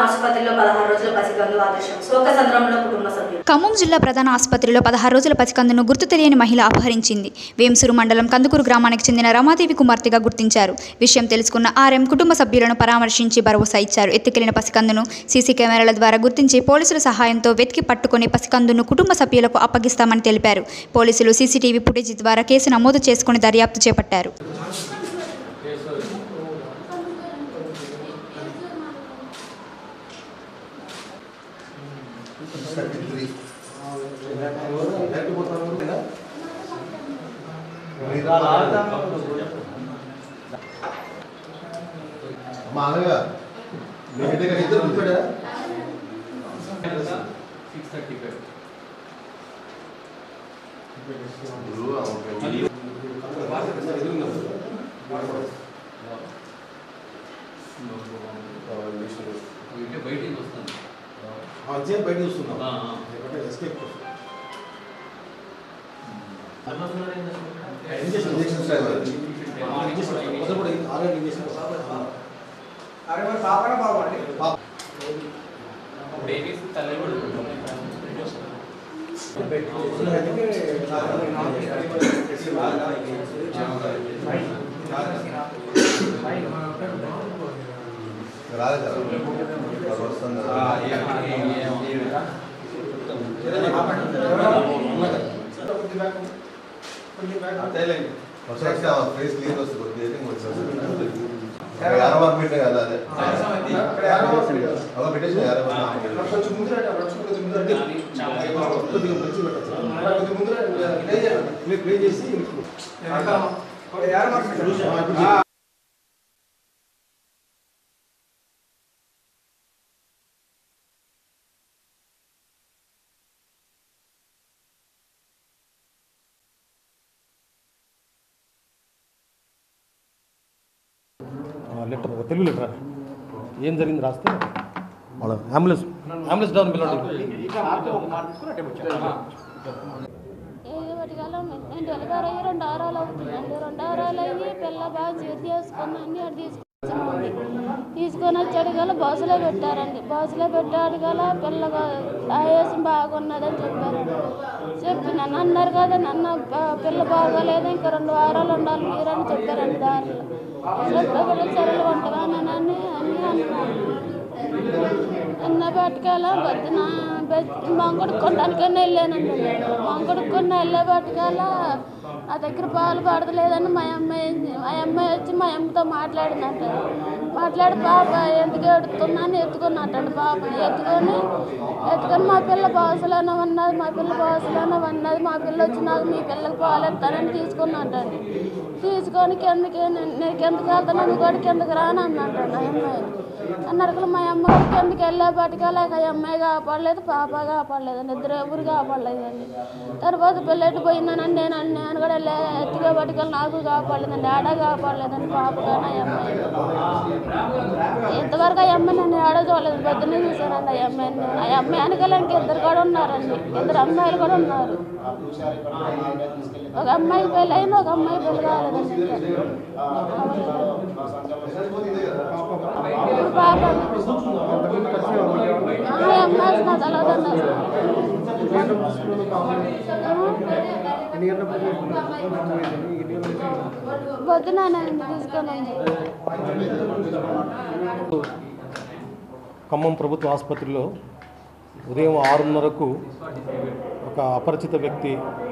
ఆసుపత్రిలో పదహారు రోజుల పసికందు ఆదర్శం శోకసంద్రంలో కుటుంబ సభ్యులు ఖమ్మం జిల్లా ప్రధాన ఆసుపత్రిలో పదహారు రోజుల పసికందును గుర్తు తెలియని మహిళ అపహరించింది వేంసూరు మండలం కందుకూరు గ్రామానికి చెందిన రమాదేవి కుమార్తెగా గుర్తించారు విషయం తెలుసుకున్న ఆర్ఎం కుటుంబ సభ్యులను పరామర్శించి భరోసా ఇచ్చారు ఎత్తుకెళ్లిన పసికందును సీసీ కెమెరాల ద్వారా గుర్తించి పోలీసుల సహాయంతో వెతికి పట్టుకుని పసికందును కుటుంబ సభ్యులకు అప్పగిస్తామని తెలిపారు పోలీసులు సీసీటీవీ ఫుటేజ్ ద్వారా కేసు నమోదు చేసుకుని దర్యాప్తు చేపట్టారు అమ్మా అనగా మీ దగ్గర ఇద్దరు కూర్చోడా బయటికి వస్తాను అంతే బయట చూస్తున్నాం ఎస్కేప్ ఇంజక్షన్ స్టైల్ బేబీస్ తల్లి రాలేదు కదా వస్తుంది వస్తే ఫేస్ క్లియర్ వస్తుంది కొద్దిగా ఎడిటింగ్ వచ్చేస్తుంది యారో మార్క్ పెట్టే కదా అదే అలా పెట్టేసి యారో మార్క్ కొంచెం ముందు రండి, అక్కడ వచ్చి కొంచెం ముందు రండి. కొద్దిగా మంచిగా పెట్టచ్చు. అక్కడ కొద్దిగా ముందు రండి, ప్లే చేయండి. ప్లే ప్లే చేసి అక్కడ యారో మార్క్ పెట్టండి. ఆ, లెటర్ తెలుగు లెటర్ ఏం జరిగింది రాస్తే వాళ్ళ అంబులెన్స్ అంబులెన్స్ డౌన్ పిలవండి ఏది పట్టుకెళ్ళం నేను డెలివరీ అయ్యి రెండు వారాలు అవుతుందండి రెండు వారాలు అయ్యి పిల్ల బాగా చేతి చేసుకున్నాను అటు తీసుకొచ్చామండి తీసుకొని వచ్చాడు గల బస్సులో పెట్టారండి బస్సులో పెట్టాడు గల పిల్ల ఆయాసం బాగున్నదని చెప్పారండి చెప్పి నన్ను అన్నారు కదా నన్ను ప- పిల్ల బాగోలేదు ఇంకా రెండు వారాలు ఉండాలి మీరని చెప్పారండి దారిలో చెప్పబడి సరే ఉంటానని అని అన్నారు అన్న పట్టుకెళ్ళ బద్దిన మంగడుకోవడానికన్నా వెళ్ళానండి మంగడుకున్న వెళ్ళే పట్టుకెళ్ళ నా దగ్గర పాలు పడతలేదని మా అమ్మాయి మా అమ్మాయి వచ్చి మా అమ్మతో మాట్లాడిందంట మాట్లాడి పాప ఎందుకు ఎడుతున్నాను ఎత్తుకున్నట్టండి పాప ఎత్తుకొని ఎత్తుకొని మా పిల్ల బాసులోనే ఉన్నది మా పిల్ల బాసులోనే ఉన్నది మా పిల్ల వచ్చి నాకు మీ పిల్లకి పాలు ఎత్తానని తీసుకున్నట్టండి తీసుకొని కిందకి నేను కిందకి వెళ్తాను కూడా కిందకి రాను అన్నట్టు ఆ అమ్మాయి అన్నరకు మా అమ్మ కూడా కిందకి వెళ్ళే పట్టుకెళ్ళాక ఆ అమ్మాయి కాపాడలేదు పాప కాపాడలేదు ఇద్దరు ఎవరు కాపాడలేదండి తర్వాత పిల్లటి పోయిందనండి నేను నేను కూడా వెళ్ళే ఎత్తుగా పట్టుకెళ్ళి నాకు కాపాడలేదండి ఆడ కాపాడలేదండి పాప కానీ ఆ అమ్మాయి ఇంతవరకు ఆ అమ్మాయి నన్ను ఆడ చూడలేదు పొద్దున్నే చూశానండి ఆ అమ్మాయిని ఆ అమ్మాయి వెనకాల ఇంక ఇద్దరు కూడా ఉన్నారండి ఇద్దరు అమ్మాయిలు కూడా ఉన్నారు ఒక అమ్మాయి పెళ్ళి అయింది ఒక అమ్మాయి పెళ్ళి కాలేదండి ఇప్పుడు పాప ఆ అమ్మాయి నా తెలవదండి అసలు. పొద్దున నేను తీసుకొని ఖమ్మం ప్రభుత్వ ఆసుపత్రిలో ఉదయం ఆరున్నరకు ఒక అపరిచిత వ్యక్తి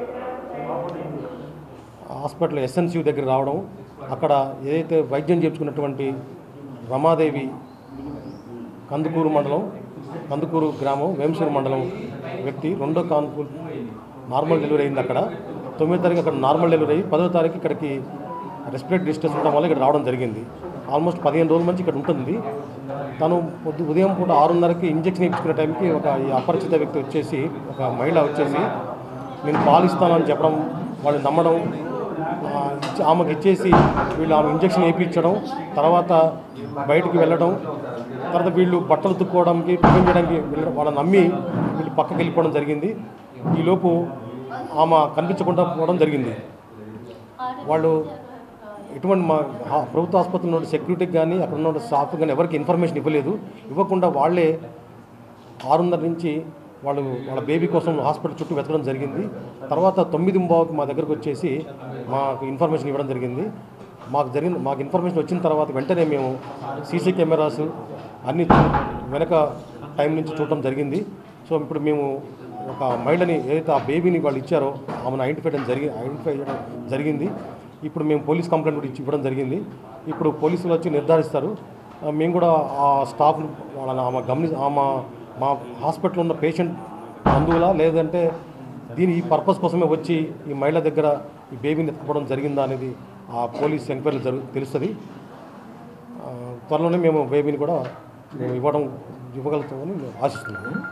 హాస్పిటల్ ఎస్ఎన్సీ దగ్గర రావడం అక్కడ ఏదైతే వైద్యం చేర్చుకున్నటువంటి రమాదేవి కందుకూరు మండలం కందుకూరు గ్రామం వేంసూరు మండలం వ్యక్తి రెండో కాన్పు నార్మల్ డెలివరీ అయింది అక్కడ తొమ్మిదో తారీఖు అక్కడ నార్మల్ డెలివరీ అయ్యి పదో తారీఖు ఇక్కడికి రెస్పిరేటరీ డిస్టెన్స్ ఉండడం వల్ల ఇక్కడ రావడం జరిగింది ఆల్మోస్ట్ పదిహేను రోజుల నుంచి ఇక్కడ ఉంటుంది తను పొద్దు ఉదయం పూట ఆరున్నరకి ఇంజక్షన్ ఇప్పించుకునే టైంకి ఒక ఈ అపరిచిత వ్యక్తి వచ్చేసి ఒక మహిళ వచ్చేసి నేను పాలు ఇస్తానని చెప్పడం వాళ్ళు నమ్మడం ఆ, ఇచ్చి- ఆమెకి ఇచ్చేసి వీళ్ళు ఆమె ఇంజక్షన్ వేయించడం తర్వాత బయటికి వెళ్ళడం తర్వాత వీళ్ళు బట్టలు తుక్కోవడానికి టిఫిన్ చేయడానికి వెళ్ళడం వాళ్ళని నమ్మి వీళ్ళు పక్కకి వెళ్ళిపోవడం జరిగింది ఈలోపు ఆమె కనిపించకుండా పోవడం జరిగింది వాళ్ళు ఎటువంటి మా ఆ ప్రభుత్వ ఆసుపత్రిలో ఉన్న సెక్యూరిటీకి కానీ అక్కడ ఉన్న స్టాఫ్ కానీ ఎవరికి ఇన్ఫర్మేషన్ ఇవ్వలేదు ఇవ్వకుండా వాళ్ళే ఆరున్నర నుంచి వాళ్ళు వాళ్ళ బేబీ కోసం హాస్పిటల్ చుట్టూ వెతకడం జరిగింది తర్వాత తొమ్మిది బావుకి మా దగ్గరకు వచ్చేసి మాకు ఇన్ఫర్మేషన్ ఇవ్వడం జరిగింది మాకు జరిగిన మాకు ఇన్ఫర్మేషన్ వచ్చిన తర్వాత వెంటనే మేము సీసీ కెమెరాస్ అన్ని చూ- వెనక టైం నుంచి చూడటం జరిగింది సో ఇప్పుడు మేము ఒక మహిళని ఏదైతే ఆ బేబీని వాళ్ళు ఇచ్చారో ఆమెను ఐడెంటిఫై చేయడం జరిగి ఐడెంటిఫై చేయడం జరిగింది ఇప్పుడు మేము పోలీస్ కంప్లైంట్ కూడా ఇచ్చి ఇవ్వడం జరిగింది ఇప్పుడు పోలీసులు వచ్చి నిర్ధారిస్తారు ఆ, మేము కూడా ఆ స్టాఫ్ వాళ్ళని ఆమె గమని ఆమె మా హాస్పిటల్లో ఉన్న పేషెంట్ బంధువులా లేదంటే దీని ఈ పర్పస్ కోసమే వచ్చి ఈ మహిళ దగ్గర ఈ బేబీని ఎత్తుకోవడం జరిగిందా అనేది ఆ పోలీస్ ఎంక్వైరీలో జరుగు తెలుస్తుంది ఆ, త్వరలోనే మేము బేబీని కూడా మేము ఇవ్వడం ఇవ్వగలుగుతామని మేము ఆశిస్తున్నాము